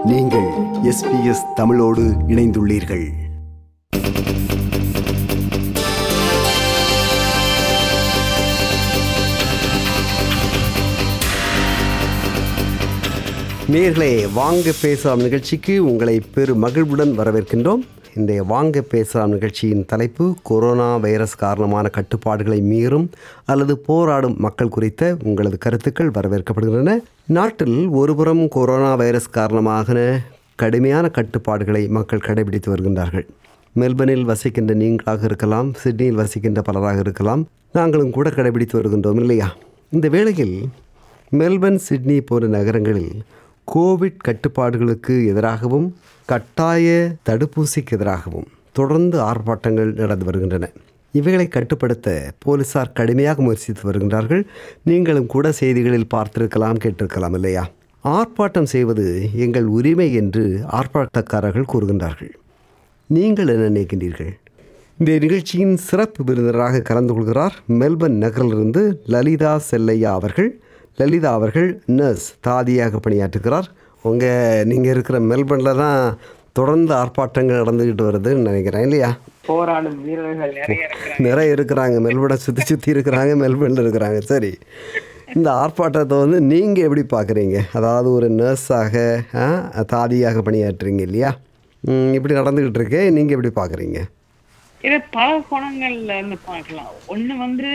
நீங்கள் எஸ்பிஎஸ் தமிழோடு இணைந்துள்ளீர்கள் நேர்களே வாங்க பேசலாம் நிகழ்ச்சிக்கு உங்களை பெரு மகிழ்வுடன் வரவேற்கின்றோம் இன்றைய வாங்க பேசலாம் நிகழ்ச்சியின் தலைப்பு கொரோனா வைரஸ் காரணமான கட்டுப்பாடுகளை மீறும் அல்லது போராடும் மக்கள் குறித்த உங்களது கருத்துக்கள் வரவேற்கப்படுகின்றன நாட்டில் ஒருபுறம் கொரோனா வைரஸ் காரணமாக கடுமையான கட்டுப்பாடுகளை மக்கள் கடைபிடித்து வருகின்றார்கள் மெல்பர்னில் வசிக்கின்ற நீங்களாக இருக்கலாம் சிட்னியில் வசிக்கின்ற பலராக இருக்கலாம் நாங்களும் கூட கடைபிடித்து வருகின்றோம் இல்லையா இந்த வேளையில் மெல்பர்ன் சிட்னி போன்ற நகரங்களில் கோவிட் கட்டுப்பாடுகளுக்கு எதிராகவும் கட்டாய தடுப்பூசிக்கு எதிராகவும் தொடர்ந்து ஆர்ப்பாட்டங்கள் நடந்து வருகின்றன இவைகளை கட்டுப்படுத்த போலீசார் கடுமையாக முயற்சித்து வருகின்றார்கள் நீங்களும் கூட செய்திகளில் பார்த்திருக்கலாம் கேட்டிருக்கலாம் இல்லையா ஆர்ப்பாட்டம் செய்வது எங்கள் உரிமை என்று ஆர்ப்பாட்டக்காரர்கள் கூறுகின்றார்கள் நீங்கள் என்ன நினைக்கின்றீர்கள் இந்த நிகழ்ச்சியின் சிறப்பு விருந்தினராக கலந்து கொள்கிறார் மெல்பர்ன் நகரிலிருந்து லலிதா செல்லையா அவர்கள் லலிதா அவர்கள் நர்ஸ் தாதியாக பணியாற்றுகிறார் உங்கள் நீங்கள் இருக்கிற மெல்பர்னில் தான் தொடர்ந்து ஆர்ப்பாட்டங்கள் நடந்துக்கிட்டு வருதுன்னு நினைக்கிறேன் இல்லையா போராடும் வீரர்கள் நிறைய இருக்கிறாங்க நிறைய இருக்கிறாங்க மெல்பர்னை சுற்றி சுற்றி இருக்கிறாங்க மெல்பர்னில் இருக்கிறாங்க சரி இந்த ஆர்ப்பாட்டத்தை வந்து நீங்கள் எப்படி பார்க்குறீங்க அதாவது ஒரு நர்ஸாக தாதியாக பணியாற்றுறீங்க இல்லையா ம், இப்படி நடந்துக்கிட்டு இருக்கு நீங்கள் எப்படி பார்க்குறீங்க இது பல கோணங்கள்ல இருந்து பார்க்கலாம் ஒண்ணு வந்து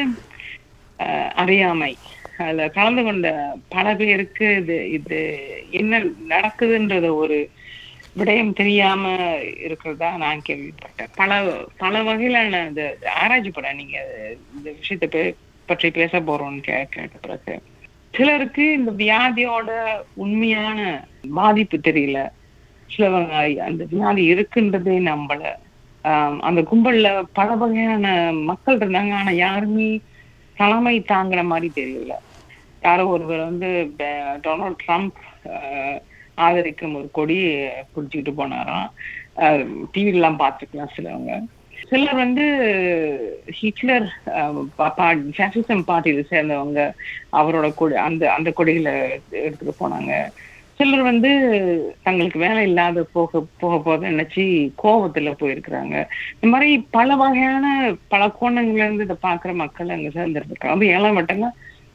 அஹ், அறியாமை அதுல கலந்து கொண்ட பல பேருக்கு இது இது என்ன நடக்குதுன்றத ஒரு விடயம் தெரியாம இருக்கிறதா நான் கேள்விப்பட்டேன் பல பல வகையிலான இந்த ஆராய்ச்சி படம் நீங்க இந்த விஷயத்தை பே- பற்றி பேச போறோம்னு கே கேட்ட பிறகு சிலருக்கு இந்த வியாதியோட உண்மையான பாதிப்பு தெரியல சிலவங்க அந்த வியாதி இருக்குன்றதே நம்பல ஆம், அந்த கும்பல்ல பல வகையான மக்கள் இருந்தாங்க ஆனா யாருமே தலைமை தாங்குற மாதிரி தெரியல யாரோ ஒருவர் வந்து ப- டொனால்ட் ட்ரம்ப் ஆஹ், ஆதரிக்கும் ஒரு கொடி பிடிச்சிக்கிட்டு போனாராம் டிவிலாம் பார்த்துக்கலாம் சிலவங்க சிலர் வந்து ஹிட்லர் ஃபேசிசம் பார்ட்டியில சேர்ந்தவங்க அவரோட கொடி அந்த அந்த கொடிகளை எடுத்துட்டு போனாங்க சிலர் வந்து தங்களுக்கு வேலை இல்லாத போக போக போத நினைச்சு கோபத்துல போயிருக்கிறாங்க இந்த மாதிரி பல வகையான பல கோணங்கள்ல இருந்து இதை பாக்குற மக்கள் அங்க சேர்ந்துருக்காங்க அது ஏழை மட்டும்தான்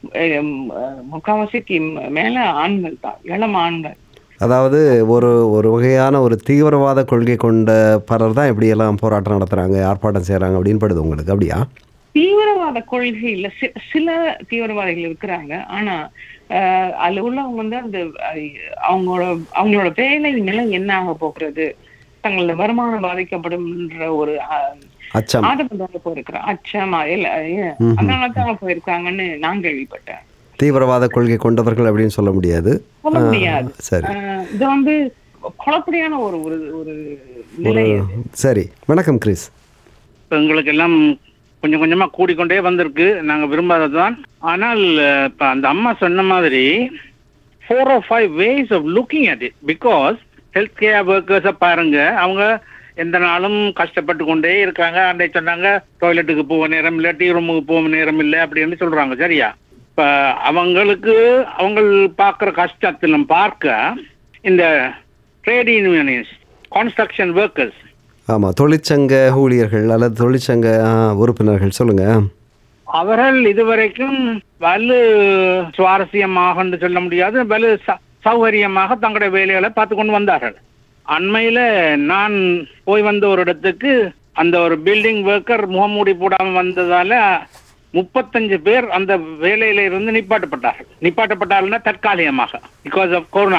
முக்காவாசிக்கு மேல ஆண்கள் தான் இளம் ஆண்கள் அதாவது ஒரு ஒரு வகையான ஒரு தீவிரவாத கொள்கை கொண்ட பலர் தான் இப்படியெல்லாம் போராட்டம் நடத்துகிறாங்க ஆர்ப்பாட்டம் செய்கிறாங்க அப்படின்னு படுது உங்களுக்கு அப்படியா தீவிரவாத கொள்கையில சி- சில தீவிரவாதிகள் இருக்கிறாங்க ஆனா ஆஹ் அதுல உள்ளவங்க வந்து அந்த அஹ், அவங்களோட அவங்களோட வேலை நிலை என்ன ஆக போகிறது தங்களோட வருமானம் பாதிக்கப்படும்ன்ற ஒரு ஆஹ், அச்சம் ஆதங்கத்தோட போயிருக்கிறாங்க அச்சமா இல்ல ஏன், அதனாலதான் போயிருக்காங்கன்னு நான் கேள்விப்பட்டேன் தீவிரவாத கொள்கை கொண்டவர்கள் அப்படின்னு சொல்ல முடியாது சொல்ல முடியாது சரி ஆஹ், இது வந்து குழப்படியான ஒரு ஒரு ஒரு நிலை அது. சரி வணக்கம் கிறிஸ் எங்களுக்கு எல்லாம் கொஞ்சம் கொஞ்சமா கூடிக்கொண்டே வந்திருக்கு நாங்க விரும்பாததுதான் ஆனால் அஹ், இப்ப அந்த அம்மா சொன்ன மாதிரி four or five ways of looking at it because health care ஒர்க்கர்ஸை பாருங்க அவங்க எந்த நாளும் கஷ்டப்பட்டு கொண்டே இருக்காங்க அன்றை சொன்னாங்க டாய்லெட்டுக்கு போக நேரம் இல்லை டீ ரூமுக்கு போக நேரம் இல்லை அப்படின்னு சொல்றாங்க சரியா இப்ப அவங்களுக்கு அவங்க பார்க்குற கஷ்டத்திலும் பார்க்க இந்த ட்ரேட் யூனியன்ஸ் கன்ஸ்ட்ரக்ஷன் ஒர்க்கர்ஸ் ஆமாம் தொழிற்சங்க ஊழியர்கள் அல்லது தொழிற்சங்க ஆ, உறுப்பினர்கள் சொல்லுங்கள் அவர்கள் இதுவரைக்கும் வலு சுவாரஸ்யமாக என்று சொல்ல முடியாது வலு ச- சௌகரியமாக தங்களுடைய வேலைகளை பார்த்து கொண்டு வந்தார்கள் அண்மையில நான் போய் வந்த ஒரு இடத்துக்கு அந்த ஒரு பில்டிங் ஒர்க்கர் முகமூடி போடாம வந்ததால முப்பத்தஞ்சு பேர் அந்த வேலையில இருந்து நிப்பாட்டப்பட்டார்கள் நிப்பாட்டப்பட்டார்கள்னா தற்காலிகமாக பிகாஸ் ஆஃப் கொரோனா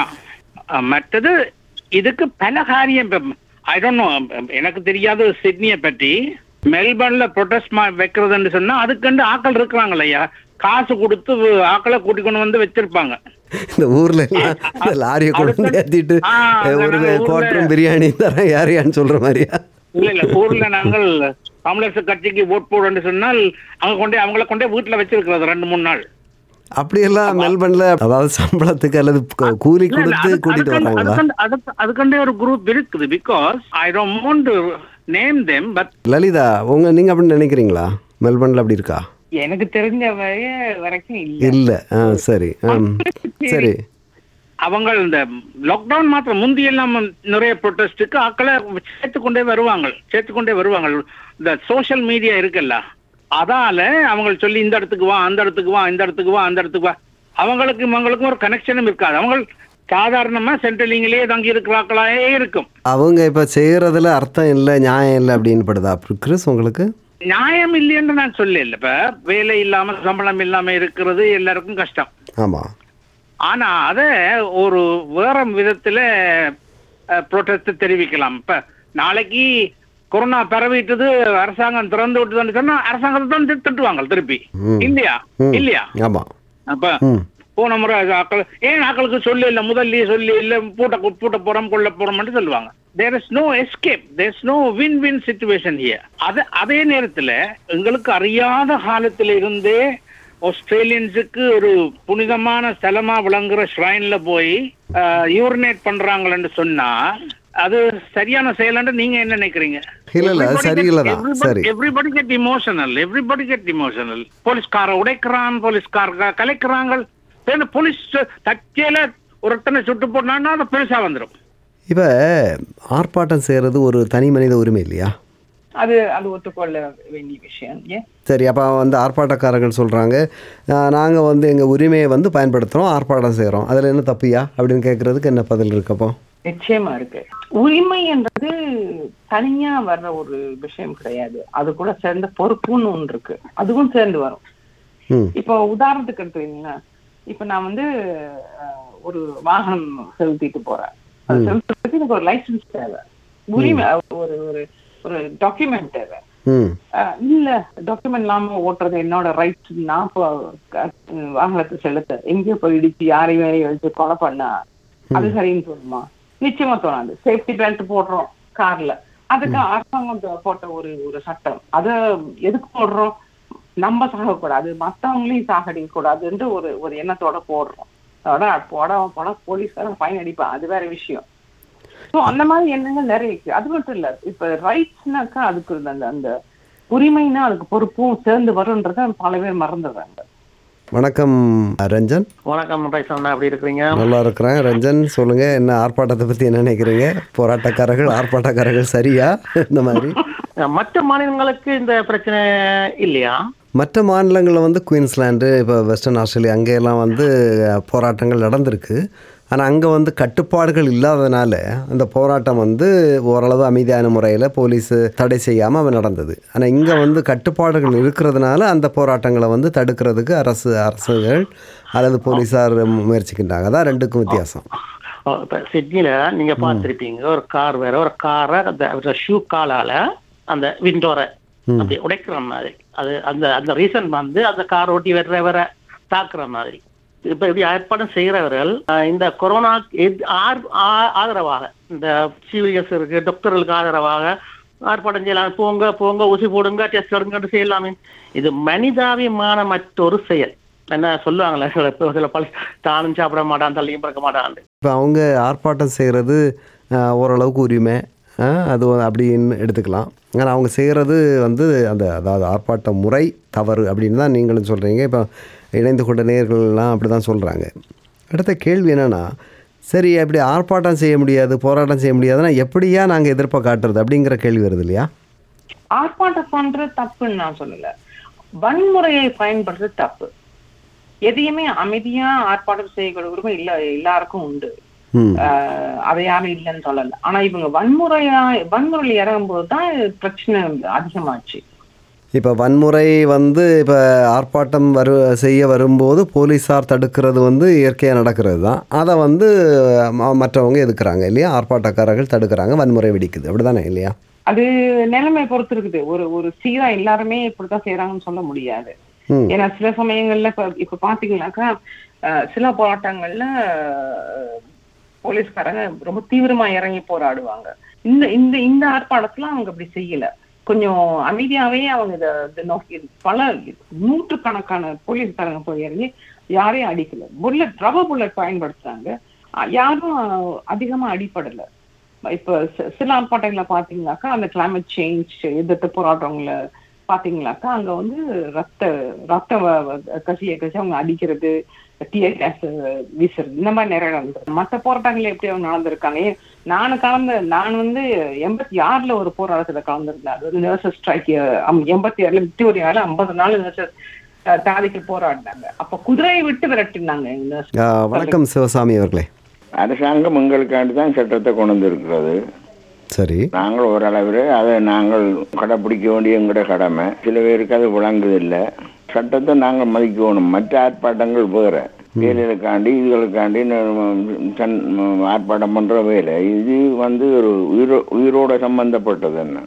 மற்றது இதுக்கு பல காரியம் ஐ டோன்ட் நோ எனக்கு தெரியாத சிட்னியை பற்றி மெல்பர்ன்ல ப்ரொட்டஸ்ட் வைக்கிறதுன்னு சொன்னா அதுக்கண்டு ஆட்கள் இருக்கிறாங்க ஐயா காசு கொடுத்து ஆட்களை கூட்டி கொண்டு வந்து வச்சிருப்பாங்க இந்த ஊர்ல எல்லாம் இந்த லாரியை கொண்டு வந்து ஏத்திட்டு ஆ, ஒரு நாங்க ஊர்ல- குவாட்டரும் பிரியாணி தரேன் யாரையான்னு சொல்ற மாதிரியா இல்ல இல்ல ஊர்ல நாங்கள் தமிழரசு கட்சிக்கு ஓட் போடுன்னு சொன்னால் அங்க கொண்டே அவங்கள கொண்டே வீட்டுல வச்சிருக்கிறது ரெண்டு மூணு நாள் அப்படியெல்லாம் மெல்பர்ன்ல அதாவது சம்பளத்துக்கு அல்லது கு- கூலி இல்ல, இல்ல, கொடுத்து அதுக்கு- கூட்டிட்டு அதுக்கு- வர்றாங்களா அதுக்கு- அதுக்கு- அதுக்கண்டே ஒரு குரூப் இருக்குது because I don't want to name them but Lalitha உங்க நீங்க அப்படின்னு நினைக்கிறீங்களா மெல்பர்ன்ல அப்படி இருக்கா எனக்கு தெரிஞ்ச வரைய வரைக்கும் இல்ல இல்ல ஆ சரி ஆம். சரி அவங்க இந்த லாக்டவுன் மாத்திரம் முந்தி எல்லாம் நிறைய ப்ரொட்டஸ்டுக்கு ஆக்களை சேர்த்து கொண்டே வருவாங்க சேர்த்து கொண்டே வருவாங்க இந்த சோஷியல் மீடியா இருக்குல்ல அதால அவங்க சொல்லி இந்த இடத்துக்கு வா அந்த இடத்துக்கு வா இந்த இடத்துக்கு வா அந்த இடத்துக்கு வா அவங்களுக்கு இவங்களுக்கும் ஒரு கனெக்ஷனும் இருக்காது அவங்க சாதாரணமா சென்ட்ரலிங்கிலேயே தங்கி இருக்கிறாக்களாயே இருக்கும் அவங்க இப்போ செய்கிறதுல அர்த்தம் இல்லை நியாயம் இல்லை அப்படின்னு படுதா அப்படி கிறிஸ் உங்களுக்கு நியாயம் இல்லைன்னு நான் சொல்ல இப்ப வேலை இல்லாம சம்பளம் இல்லாம இருக்கிறது எல்லாருக்கும் கஷ்டம் ஆமாம் ஆனா அத ஒரு வேற விதத்துல ப்ரொட்டஸ்ட் தெரிவிக்கலாம் இப்ப நாளைக்கு கொரோனா பரவிட்டது அரசாங்கம் திறந்து விட்டுதுன்னு சொன்னா அரசாங்கத்தை தான் தி- திட்டுவாங்க திருப்பி ம். இல்லையா ம். இல்லையா ஆமாம் அப்ப ம் போன முறை அது ஆக்கள் ஏன் ஆக்களுக்கு சொல்லி இல்ல முதல்லயே சொல்லி இல்ல பூட்ட பூட்ட போறோம் கொள்ள போறோம்னு சொல்லுவாங்க there is no escape there is no win win situation here அது அதே நேரத்துல எங்களுக்கு அறியாத காலத்துல இருந்தே ஆஸ்திரேலியன்ஸுக்கு ஒரு புனிதமான ஸ்தலமா விளங்குற ஷ்ரைன்ல போய் யூரினேட் பண்றாங்களன்னு சொன்னா அது சரியான செயலன்னு நீங்க என்ன நினைக்கிறீங்க இல்ல, இல்ல, அது சரியில்லை தான். சரி. Everybody get emotional everybody get emotional போலீஸ்கார உடைக்கிறான் போலீஸ்கார கலைக்கிறாங்க சேர்ந்து போலீஸ் தச்சையில ஒருத்தனை சுட்டு போட்டான்னா அது பெருசா வந்துடும் இப்போ ஆர்ப்பாட்டம் செய்கிறது ஒரு தனி மனித உரிமை இல்லையா அது அது ஒத்துக்கொள்ள வேண்டிய விஷயம் ஏன் சரி அப்போ வந்து ஆர்ப்பாட்டக்காரர்கள் சொல்கிறாங்க நாங்கள் வந்து எங்கள் உரிமையை வந்து பயன்படுத்துகிறோம் ஆர்ப்பாட்டம் செய்கிறோம் அதில் என்ன தப்பியா அப்படின்னு கேட்குறதுக்கு என்ன பதில் இருக்கப்போ நிச்சயமா இருக்கு உரிமை என்றது தனியா வர்ற ஒரு விஷயம் கிடையாது அது கூட சேர்ந்த பொறுப்புன்னு ஒன்று இருக்கு அதுவும் சேர்ந்து வரும் ம் இப்போ உதாரணத்துக்கு எடுத்துக்கிட்டீங்கன்னா இப்ப நான் வந்து அஹ், ஒரு வாகனம் செலுத்திட்டு போறேன் அது செலுத்துறதுக்கு எனக்கு ஒரு லைசன்ஸ் தேவை உரிமை ஒரு ஒரு ஒரு டாக்குமெண்ட் தேவை ம் அஹ், இல்ல டாக்குமெண்ட் இல்லாம ஓட்டுறது என்னோட ரைட் நான் இப்போ க- வாகனத்தை செலுத்த எங்கேயோ போய் இடிச்சு யாரையும் வேலையை வச்சு கொலை பண்ணா அது சரின்னு தோணுமா நிச்சயமா தோணாது சேஃப்டி பெல்ட் போடுறோம் கார்ல அதுக்கு அரசாங்கம் போ- போட்ட ஒரு ஒரு சட்டம் அத எதுக்கு போடுறோம் நம்ம சாகக்கூடாது மத்தவங்களையும் சாகடிக்க கூடாதுன்ற ஒரு ஒரு எண்ணத்தோட போடுறோம் அதோட போட போட போலீஸ்காரன் ஃபைன் அடிப்பான் அது வேற விஷயம் ஸோ அந்த மாதிரி எண்ணங்கள் நிறைய இருக்கு அது மட்டும் இல்ல இப்ப ரைட்ஸ்னாக்கா அதுக்கு இருந்த அந்த அந்த உரிமைனா அதுக்கு பொறுப்பும் சேர்ந்து வரும்ன்றத பல பேர் மறந்துடுறாங்க வணக்கம் ரஞ்சன் வணக்கம் பைசன் எப்படி இருக்கிறீங்க நல்லா இருக்கிறேன் ரஞ்சன் சொல்லுங்கள் என்ன ஆர்ப்பாட்டத்தை பற்றி என்ன நினைக்கிறீங்க போராட்டக்காரர்கள் ஆர்ப்பாட்டக்காரர்கள் சரியா இந்த மாதிரி மற்ற மாநிலங்களுக்கு இந்த பிரச்சனை இல்லையா மற்ற மாநிலங்களில் வந்து குயின்ஸ்லாண்டு இப்போ வெஸ்டர்ன் ஆஸ்திரேலியா அங்கெல்லாம் வந்து அஹ், போராட்டங்கள் நடந்திருக்கு ஆனால் அங்கே வந்து கட்டுப்பாடுகள் இல்லாதனால அந்த போராட்டம் வந்து ஓரளவு அமைதியான முறையில் போலீஸ் தடை செய்யாமல் அவன் நடந்தது ஆனால் இங்கே வந்து கட்டுப்பாடுகள் இருக்கிறதுனால அந்த போராட்டங்களை வந்து தடுக்கிறதுக்கு அரசு அரசுகள் அல்லது போலீஸார் முயற்சிக்கின்றாங்க அதான் ரெண்டுக்கும் வித்தியாசம் ஓ, இப்ப சிட்னில நீங்க பார்த்திருப்பீங்க ஒரு கார் வேற ஒரு காரை அந்த ஷூ காலால அந்த விண்டோரை அப்படி உடைக்கிற மாதிரி அது அந்த அந்த ரீசன் வந்து அந்த கார் ஓட்டி வர்ற வர தாக்குற மாதிரி இப்ப இப்படி ஏற்பாடு செய்கிறவர்கள் அஹ், இந்த கொரோனா எத்- ஆர்- ஆ- ஆதரவாக இந்த சிவிஎஸ் இருக்கு டாக்டர்களுக்கு ஆதரவாக ஆர்ப்பாட்டம் செய்யலாம் போங்க போங்க ஊசி போடுங்க டெஸ்ட் எடுங்கன்னு செய்யலாமே இது மனிதாபிமான மற்றொரு செயல் என்ன சொல்லுவாங்களே சில இப்ப சில பல தானும் சாப்பிட மாட்டான் தள்ளியும் பிறக்க மாட்டான் இப்போ அவங்க ஆர்ப்பாட்டம் செய்கிறது ஓரளவுக்கு உரிமை அஹ், அது வந்து அப்படின்னு எடுத்துக்கலாம் ஆனால் அவங்க செய்கிறது வந்து அந்த அதாவது ஆர்ப்பாட்ட முறை தவறு அப்படின்னு தான் நீங்களும் சொல்கிறீங்க இப்போ இணைந்து கொண்ட நேர்கள்லாம் அப்படி தான் சொல்கிறாங்க அடுத்த கேள்வி என்னென்னா சரி அப்படி ஆர்ப்பாட்டம் செய்ய முடியாது போராட்டம் செய்ய முடியாதுன்னா எப்படியா நாங்கள் எதிர்ப்பை காட்டுறது அப்படிங்கிற கேள்வி வருது இல்லையா ஆர்ப்பாட்டம் பண்றது தப்புன்னு நான் சொல்லல வன்முறையை பயன்படுத்துறது தப்பு எதையுமே அமைதியா ஆர்ப்பாட்டம் செய்யக்கூடிய உரிமை இல்ல எல்லாருக்கும் உண்டு ம் ஆஹ் அதை யாரும் இல்லைன்னு சொல்லல ஆனா இவங்க வன்முறையா வன்முறையில் இறங்கும்போது தான் பிரச்சனை அதிகமாச்சு இப்போ வன்முறை வந்து இப்போ ஆர்ப்பாட்டம் வரு செய்ய வரும்போது போலீஸார் தடுக்கிறது வந்து இயற்கையாக நடக்கிறது தான் அதை வந்து ம- மற்றவங்க எதுக்குறாங்க இல்லையா ஆர்ப்பாட்டக்காரர்கள் தடுக்கிறாங்க வன்முறை வெடிக்குது அப்படிதானே இல்லையா அது நிலைமை பொறுத்து இருக்குது ஒரு ஒரு சீரா எல்லாருமே இப்படித்தான் செய்யறாங்கன்னு சொல்ல முடியாது ம் ஏன்னா சில சமயங்கள்ல இப்ப இப்ப பாத்தீங்கன்னாக்கா அஹ், சில போராட்டங்கள்ல அஹ், போலீஸ்காரங்க ரொம்ப தீவிரமா இறங்கி போராடுவாங்க இந்த இந்த இந்த ஆர்ப்பாட்டத்துல அவங்க அப்படி செய்யல கொஞ்சம் அமைதியாவே அவங்க இதை இதை நோக்கி பல நூற்றுக்கணக்கான போலீஸ்காரங்க போய் இறங்கி யாரையும் அடிக்கல புல்லட் ரப்பர் புல்லட் பயன்படுத்துறாங்க அஹ், யாரும் அதிகமா அடிப்படல இப்ப சி- சில ஆர்ப்பாட்டங்களை பாத்தீங்கன்னாக்கா அந்த கிளைமேட் சேஞ்ச் எதிர்த்து போராட்டங்களை பாத்தீங்கன்னாக்கா அங்க வந்து ரத்த ரத்த வ- வ- கசிய கசி அவங்க அடிக்கிறது டிஎஸ் கேஸ் வீசுறது இந்த மாதிரி நிறைய நடந்திருக்கு மற்ற போராட்டங்கள் எப்படி அவங்க நடந்திருக்காங்க ஏன் நான் கலந்த நான் வந்து எண்பத்தி ஆறுல ஒரு போராட்டத்துல கலந்துருந்தேன் அது வந்து நர்சஸ் ஸ்ட்ரைக் எண்பத்தி ஆறுல விக்டோரியால ஐம்பது நாள் நர்சஸ் தாதிக்கு போராடினாங்க அப்ப குதிரையை விட்டு விரட்டினாங்க எங்க nurse. ஆ, வணக்கம் சிவசாமி அவர்களே அரசாங்கம் எங்களுக்காண்டி தான் சட்டத்தை கொண்டு வந்திருக்கிறது சரி நாங்கள் ஓரளவில் அதை நாங்கள் கடைப்பிடிக்க வேண்டிய எங்களோட கடமை சில பேருக்கு அது விளங்குதில்லை சட்டத்தை நாங்கள் மதிக்கணும் மற்ற ஆர்ப்பாட்டங்கள் வேறு வேலைகளுக்காண்டி இதுகளுக்காண்டி ந- தன் ஆர்ப்பாட்டம் பண்ணுற வேலை இது வந்து ஒரு உயிரோ உயிரோட சம்பந்தப்பட்டது என்ன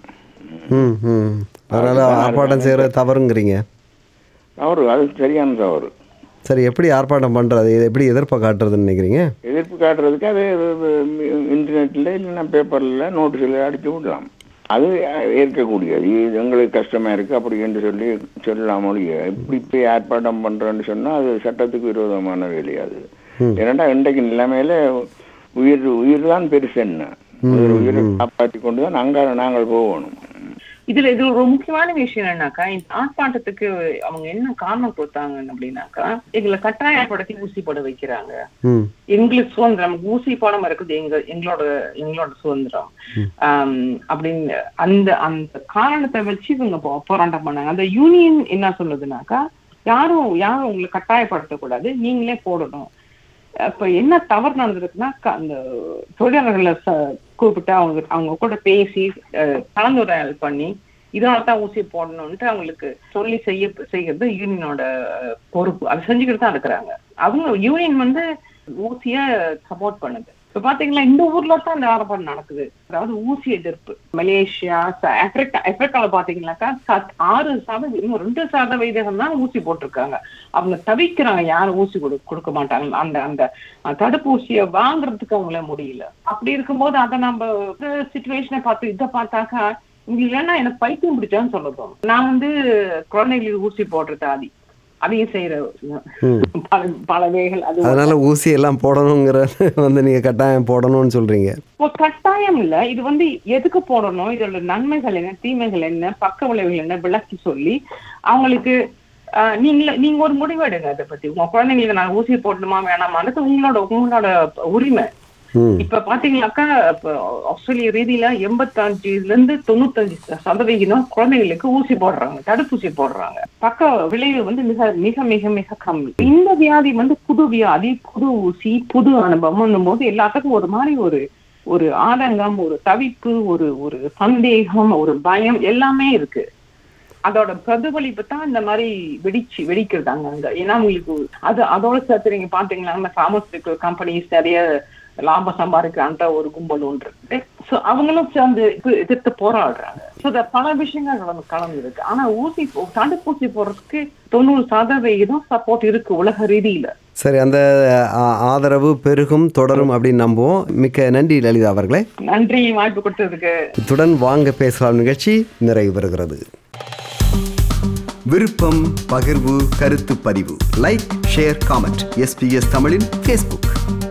ம் ம் அதனால் ஆர்ப்பாட்டம் செய்கிற தவறுங்கிறீங்க தவறு அது சரியான தவறு சரி எப்படி ஆர்ப்பாட்டம் பண்ணுறது இது எப்படி எதிர்ப்பை காட்டுறதுன்னு நினைக்கிறீங்க எதிர்ப்பு காட்டுறதுக்கு அது இன்டர்நெட்டில் இல்லைன்னா பேப்பரில் நோட்டீஸில் அடித்து விடலாம் அது ஏற்கக்கூடியது இது எங்களுக்கு கஷ்டமாக இருக்குது அப்படி என்று சொல்லி சொல்லலாம் ஒழிய இப்படி போய் ஆர்ப்பாட்டம் பண்ணுறோன்னு சொன்னால் அது சட்டத்துக்கு விரோதமான வேலை அது ஏன்னா இன்றைக்கு நிலைமையில உயிர் உயிர் தான் பெருசு என்ன ஒரு உயிரை காப்பாற்றி கொண்டு தான் அங்கே நாங்கள் போகணும் இதுல இது ஒரு முக்கியமான விஷயம் என்னன்னாக்கா இந்த ஆர்ப்பாட்டத்துக்கு அவங்க என்ன காரணம் கொடுத்தாங்க அப்படின்னாக்கா எங்களை கட்டாயப்படுத்தி ஊசி போட வைக்கிறாங்க ம் எங்களுக்கு சுதந்திரம் நமக்கு ஊசி போடாம இருக்குது எங்க எங்களோட எங்களோட சுதந்திரம் ஆம், அப்படின்னு அந்த அந்த காரணத்தை வச்சு இவங்க போ- போராட்டம் பண்ணாங்க அந்த யூனியன் என்ன சொல்லுதுனாக்கா யாரும் யாரும் உங்களை கட்டாயப்படுத்தக்கூடாது நீங்களே போடணும் அப்ப என்ன தவறு நடந்திருக்குன்னா க- அந்த தொழிலாளர்களை ச- கூப்பிட்டு அவங்க அவங்க கூட பேசி அஹ், கலந்துரையாடல் பண்ணி இதனால தான் ஊசி போடணும்ட்டு அவங்களுக்கு சொல்லி செய்ய செய்யறது யூனியனோட அஹ், பொறுப்பு அதை செஞ்சுக்கிட்டு தான் இருக்கிறாங்க அவங்க யூனியன் வந்து ஊசிய சப்போர்ட் பண்ணுது இப்ப பாத்தீங்கன்னா இந்த ஊர்ல தான் இந்த ஆர்ப்பாட்டம் நடக்குது அதாவது ஊசி எதிர்ப்பு மலேசியா ச- ஆப்பிரிக்கா ஆப்பிரிக்கால பாத்தீங்கன்னாக்கா சத்- ஆறு சதவீதம் இன்னும் ரெண்டு சதவீதம் தான் ஊசி போட்டிருக்காங்க அவங்க தவிக்கிறாங்க யாரும் ஊசி கொடு கொடுக்க மாட்டாங்க அந்த அந்த அஹ், தடுப்பூசியை வாங்குறதுக்கு அவங்கள முடியல அப்படி இருக்கும்போது அதை நம்ம சுச்சுவேஷனை பார்த்து இதை பார்த்தாக்கா இங்க இல்லைன்னா எனக்கு பைத்தியம் பிடிச்சான்னு சொல்லட்டும் நான் வந்து குழந்தைகளுக்கு ஊசி போடுற தாதி அதையும் செய்யற பல பல வேகள் அது அதனால ஊசி எல்லாம் போடணுங்கிற வந்து நீங்கள் கட்டாயம் போடணும்னு சொல்கிறீங்க ஒரு கட்டாயம் இல்ல இது வந்து எதுக்கு போடணும் இதோட நன்மைகள் என்ன தீமைகள் என்ன பக்க விளைவுகள் என்ன விளக்கி சொல்லி அவங்களுக்கு ஆஹ், நீங்க நீங்க ஒரு முடிவு எடுங்க அதை பத்தி உங்க குழந்தைங்களுக்கு நான் ஊசி போடணுமா வேணாமான்றது உங்களோட உங்களோட உரிமை ம் இப்ப பாத்தீங்கன்னாக்கா இப்ப ஆஸ்திரேலிய ரீதியில எண்பத்தஞ்சுல இருந்து தொண்ணூத்தஞ்சு சதவிகிதம் குழந்தைகளுக்கு ஊசி போடுறாங்க தடுப்பூசி போடுறாங்க பக்க விளைவு வந்து மிக மிக மிக மிக கம்மி இந்த வியாதி வந்து புது வியாதி புது ஊசி புது அனுபவம் போது எல்லாத்துக்கும் ஒரு மாதிரி ஒரு ஒரு ஆதங்கம் ஒரு தவிப்பு ஒரு ஒரு சந்தேகம் ஒரு பயம் எல்லாமே இருக்கு அதோட பிரதிபலிப்பு தான் இந்த மாதிரி வெடிச்சு வெடிக்கிறது அங்கங்க ஏன்னா உங்களுக்கு அது அதோட சேர்த்து நீங்க பாத்தீங்கன்னா இந்த பார்மசூட்டிக்கல் கம்பெனிஸ் நிறைய லாபம் சம்பாதிக்கிறான்ற ஒரு கும்பல் ஒன்று இருக்கு ஸோ அவங்களும் சேர்ந்து இது எதிர்த்து போராடுறாங்க ஸோ பல விஷயங்கள் கலந்து கலந்து இருக்கு ஆனா ஊசி போ- தடுப்பூசி போடுறதுக்கு தொண்ணூறு சதவிகிதம் சப்போர்ட் இருக்கு உலக ரீதியில சரி அந்த ஆ, ஆதரவு பெருகும் தொடரும் அப்படின்னு நம்புவோம் மிக்க நன்றி லலிதா அவர்களே நன்றி வாய்ப்பு கொடுத்ததுக்கு இத்துடன் வாங்க பேசலாம் நிகழ்ச்சி நிறைவு பெறுகிறது விருப்பம் பகிர்வு கருத்து பதிவு லைக் ஷேர் காமெண்ட் எஸ்பிஎஸ் தமிழின் ஃபேஸ்புக்